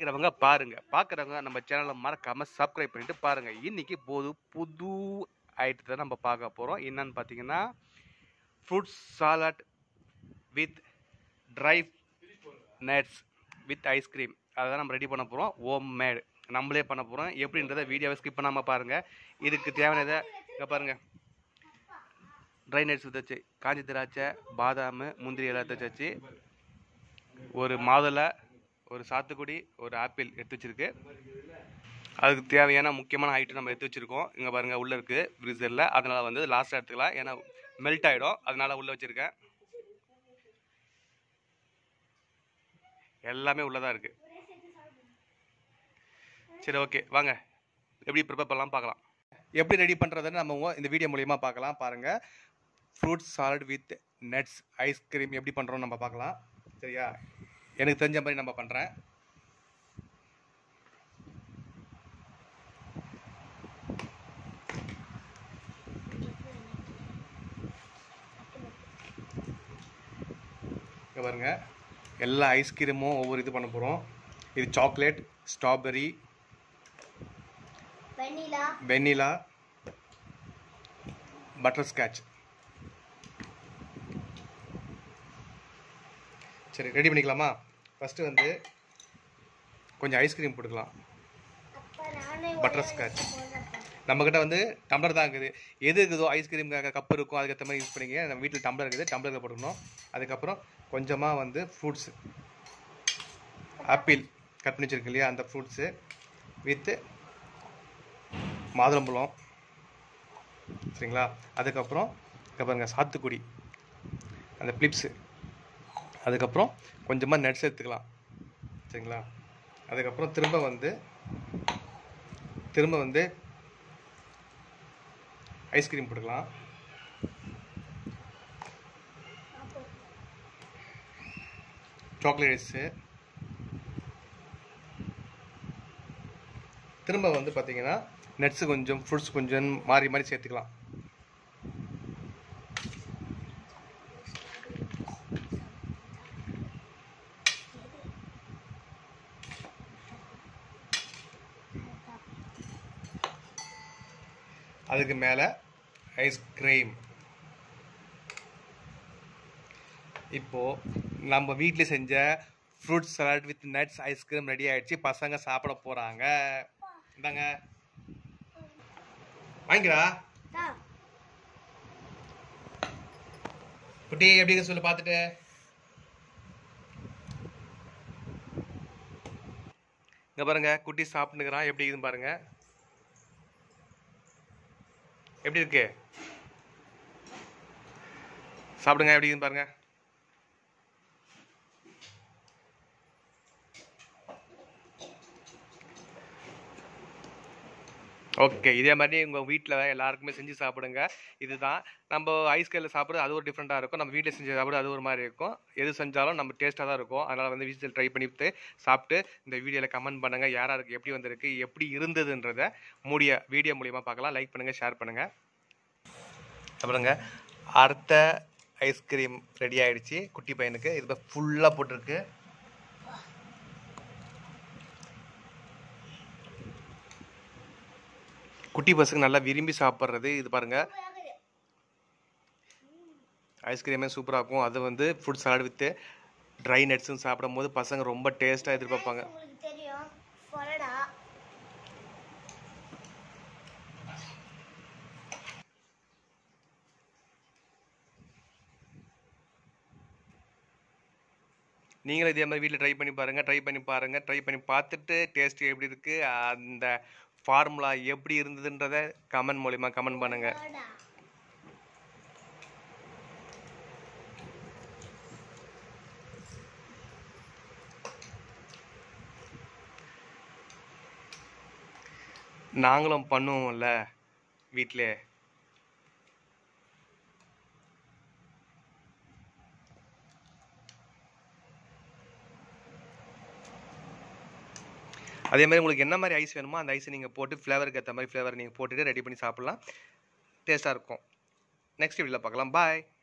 இருக்கிறவங்க பாருங்க பார்க்குறவங்க நம்ம சேனலை மறக்காம சப்ஸ்கிரைப் பண்ணிட்டு பாருங்க இன்னைக்கு போது புது ஐட்டத்தை நம்ம பார்க்க போகிறோம் என்னன்னு பார்த்தீங்கன்னா fruit salad with dry nuts with ice cream அதை தான் நம்ம ரெடி பண்ண போகிறோம் ஹோம் மேடு நம்மளே பண்ண போகிறோம் எப்படின்றத வீடியோவை ஸ்கிப் பண்ணாமல் பாருங்கள் இதுக்கு தேவையானதை இங்கே பாருங்கள் ட்ரை நட்ஸ் வச்சு காஞ்சி திராட்சை பாதாம் முந்திரி எல்லாத்தையும் வச்சு ஒரு மாதுளை ஒரு சாத்துக்குடி ஒரு ஆப்பிள் எடுத்து வச்சிருக்கு அதுக்கு தேவையான முக்கியமான ஐட்டம் நம்ம எடுத்து வச்சிருக்கோம் இங்கே பாருங்க உள்ள இருக்கு ஃப்ரீசரில் அதனால வந்து லாஸ்ட்டாக எடுத்துக்கலாம் ஏன்னா மெல்ட் ஆகிடும் அதனால உள்ள வச்சிருக்கேன் எல்லாமே உள்ளதா இருக்கு சரி ஓகே வாங்க எப்படி ப்ரிப்பேர் பண்ணலாம் பார்க்கலாம் எப்படி ரெடி பண்ணுறதுன்னு நம்ம இந்த வீடியோ மூலியமா பார்க்கலாம் பாருங்க fruit salad with nuts ice cream எப்படி பண்ணுறோம் நம்ம பார்க்கலாம் சரியா எனக்கு தெரிஞ்ச மாதிரி நம்ம பண்ணுறேன் இங்கே பாருங்க எல்லா ஐஸ்கிரீமும் ஒவ்வொரு இது பண்ண போகிறோம் இது chocolate strawberry vanilla vanilla butterscotch சரி ரெடி பண்ணிக்கலாமா ஃபஸ்ட்டு வந்து கொஞ்சம் ஐஸ்கிரீம் போட்டுக்கலாம் அப்ப நானே Butterscotch. நம்மக்கிட்ட வந்து டம்ளர் தான் இருக்குது எது இருக்குதோ ஐஸ்கிரீம் கப் இருக்கும் அதுக்கேற்ற மாதிரி யூஸ் பண்ணிக்க நம்ம வீட்டில் டம்ளர் இருக்குது டம்ளரில் போட்டுக்கணும் அதுக்கப்புறம் கொஞ்சமாக வந்து ஃப்ரூட்ஸ் ஆப்பிள் கட் பண்ணி வச்சிருக்கு இல்லையா அந்த ஃப்ரூட்ஸு வித்து மாதுளம்பழம் சரிங்களா அதுக்கப்புறம் இங்க பாருங்க சாத்துக்குடி அந்த பிளிப்ஸு அதுக்கப்புறம் கொஞ்சமாக நட்ஸ் எடுத்துக்கலாம் சரிங்களா அதுக்கப்புறம் திரும்ப வந்து திரும்ப வந்து ஐஸ்கிரீம் போட்டுக்கலாம் சாக்லேட் ஐஸு திரும்ப வந்து பார்த்தீங்கன்னா நட்ஸு கொஞ்சம் ஃப்ரூட்ஸ் கொஞ்சம் மாறி மாறி சேர்த்துக்கலாம் அதுக்கு மேலே ஐஸ்கிரீம் இப்போ நம்ம வீட்டில் செஞ்ச fruit salad with nuts ice cream ready ஆயிடுச்சு பசங்க சாப்பிட போறாங்க இந்தாங்க வாங்கிக்கிறா தான் குட்டி எப்படி இருக்கு சொல்லு பார்த்துட்டு இங்க பாருங்க குட்டி சாப்பிட்டுக்கிறான் எப்படி இருக்குன்னு பாருங்க எப்படி இருக்கு சாப்பிடுங்க எப்படி இருக்குன்னு பாருங்க ஓகே இதே மாதிரி உங்கள் வீட்டில் எல்லாருக்குமே செஞ்சு சாப்பிடுங்க இதுதான் நம்ம ஐஸ்கல்ல சாப்பிட்றது அது ஒரு டிஃப்ரெண்ட்டாக இருக்கும் நம்ம வீட்டில் செஞ்சு சாப்பிட்றது அது ஒரு மாதிரி இருக்கும் எது செஞ்சாலும் நம்ம டேஸ்ட்டாக தான் இருக்கும் அதனால் வந்து வீட்டில் ட்ரை பண்ணிட்டு சாப்பிட்டு இந்த வீடியோவில் கமெண்ட் பண்ணுங்கள் யார் யாருக்கு எப்படி வந்திருக்கு எப்படி இருந்ததுன்றத மூடிய வீடியோ மூலியமாக பார்க்கலாம் லைக் பண்ணுங்கள் ஷேர் பண்ணுங்கள் அப்புறங்க அடுத்த ஐஸ்கிரீம் ரெடி ஆயிடுச்சு குட்டி பையனுக்கு இது ஃபுல்லாக போட்டிருக்கு குட்டி பசங்க நல்லா விரும்பி சாப்பிட்றது இது பாருங்க ஐஸ்கிரீமே சூப்பராக இருக்கும் அது வந்து ஃப்ரூட் சாலட் வித்து ட்ரை நட்ஸும் சாப்பிடும் போது பசங்க ரொம்ப டேஸ்ட்டாக எதிர்பார்ப்பாங்க உங்களுக்கு தெரியும் பொரடா நீங்களும் இதே மாதிரி வீட்டில் ட்ரை பண்ணி பாருங்கள் ட்ரை பண்ணி பாருங்கள் ட்ரை பண்ணி பார்த்துட்டு டேஸ்ட் எப்படி இருக்குது அந்த ஃபார்முலா எப்படி இருந்ததுன்றத கமெண்ட் மூலிமா கமெண்ட் பண்ணுங்கள் பொரடா நாங்களும் பண்ணுவோம்ல வீட்டிலே அதே மாதிரி உங்களுக்கு என்ன மாதிரி ஐஸ் வேணுமோ அந்த ஐஸை நீங்கள் போட்டு ஃப்ளேவருக்கு ஏற்ற மாதிரி ஃப்ளேவர் நீங்கள் போட்டுட்டு ரெடி பண்ணி சாப்பிட்லாம் டேஸ்ட்டாக இருக்கும் நெக்ஸ்ட் வீடியோவில் பார்க்கலாம் பாய்